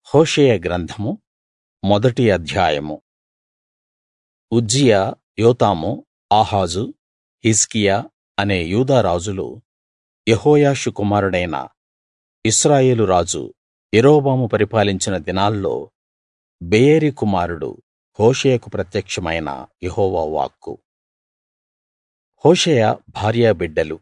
హోషేయ గ్రంథము మొదటి అధ్యాయము ఉజ్జియా యోతాము ఆహాజు హిజ్కియా అనే యూదా రాజులు యెహోయాషు కుమారుడైన ఇశ్రాయేలు రాజు యరొబాము పరిపాలించిన దినాల్లో బెయేరి కుమారుడు హోషేయకు ప్రత్యక్షమైన యెహోవా వాక్కు హోషేయ భార్య బిడ్డలు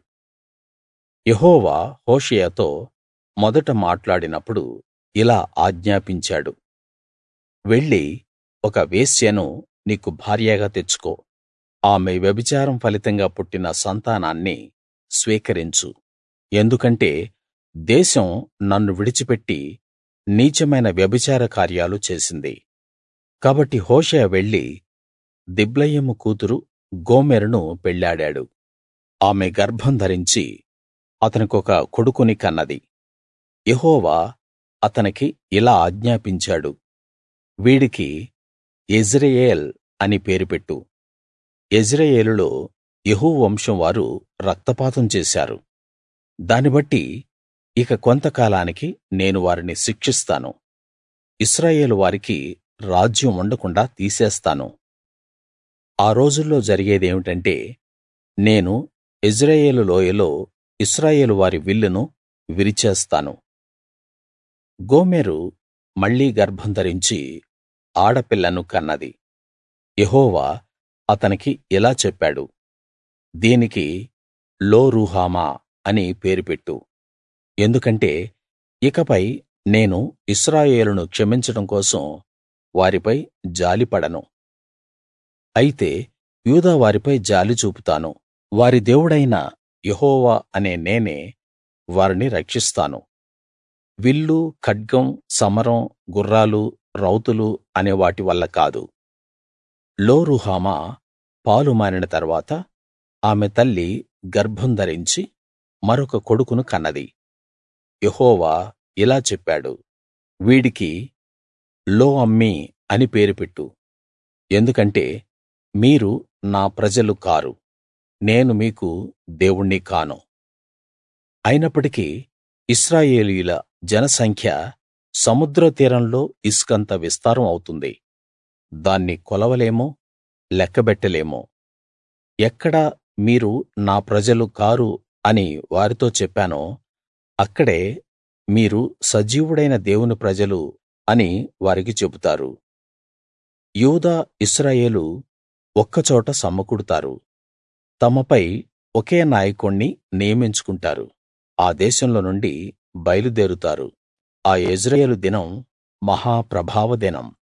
యెహోవా హోషేయతో మొదట మాట్లాడినప్పుడు ఇలా ఆజ్ఞాపించాడు వెళ్ళి ఒక వేశ్యను నీకు భార్యగా తెచ్చుకో ఆమె వ్యభిచారం ఫలితంగా పుట్టిన సంతానాన్ని స్వీకరించు ఎందుకంటే దేశం నన్ను విడిచిపెట్టి నీచమైన వ్యభిచార కార్యాలు చేసింది కాబట్టి హోషేయ వెళ్లి దిబ్లయీము కూతురు గోమెరును పెళ్ళాడాడు ఆమె గర్భం ధరించి అతనికొక కొడుకుని కన్నది యెహోవా అతనికి ఇలా ఆజ్ఞాపించాడు వీడికి యెజ్రెయేల్ అని పేరు పెట్టు యెజ్రెయేలులో యెహూ వంశం వారు రక్తపాతం చేశారు దాన్ని బట్టి ఇక కొంతకాలానికి నేను వారిని శిక్షిస్తాను ఇశ్రాయేలు వారికి రాజ్యం ఉండకుండాా తీసేస్తాను ఆ రోజుల్లో జరిగేదేమిటంటే నేను యెజ్రెయేలు లోయలో ఇశ్రాయేలు వారి విల్లును విరిచేస్తాను గోమెరు మళ్ళీ గర్భం ధరించి ఆడపిల్లను కన్నది యెహోవా అతనికి ఇలా చెప్పాడు దీనికి లో రుహమా అని పేరు పెట్టు ఎందుకంటే ఇకపై నేను ఇశ్రాయేలును క్షమించడం కోసం వారిపై జాలిపడను అయితే యూదా వారిపై జాలి చూపుతాను వారి దేవుడైన యెహోవా అనే నేనే వారిని రక్షిస్తాను విల్లు ఖడ్గం సమరం గుర్రాలు రౌతులు అనే వాటి వల్ల కాదు లో రుహమా పాలు మానిన తరువాత ఆమె తల్లి గర్భం ధరించి మరొక కొడుకును కన్నది యెహోవా ఇలా చెప్పాడు వీడికి లో అమ్మీ అని పేరు పెట్టు ఎందుకంటే మీరు నా ప్రజలు కారు నేను మీకు దేవుణ్ణి కాను అయినప్పటికీ ఇశ్రాయేలీయుల జనసంఖ్య సముద్ర తీరంలో ఇసుకంత విస్తారం అవుతుంది దాన్ని కొలవలేము లెక్కబెట్టలేము ఎక్కడ మీరు నా ప్రజలు కారు అని వారితో చెప్పానో అక్కడే మీరు సజీవుడైన దేవుని ప్రజలు అని వారికి చెబుతారు యూదా ఇశ్రాయేలు ఒక్కచోట సమకూడుతారు తమపై ఒకే నాయకుణ్ణి నియమించుకుంటారు ఆ దేశంలో నుండి బయలుదేరుతారు ఆ యెజ్రెయేలు దినం మహా ప్రభావ దినం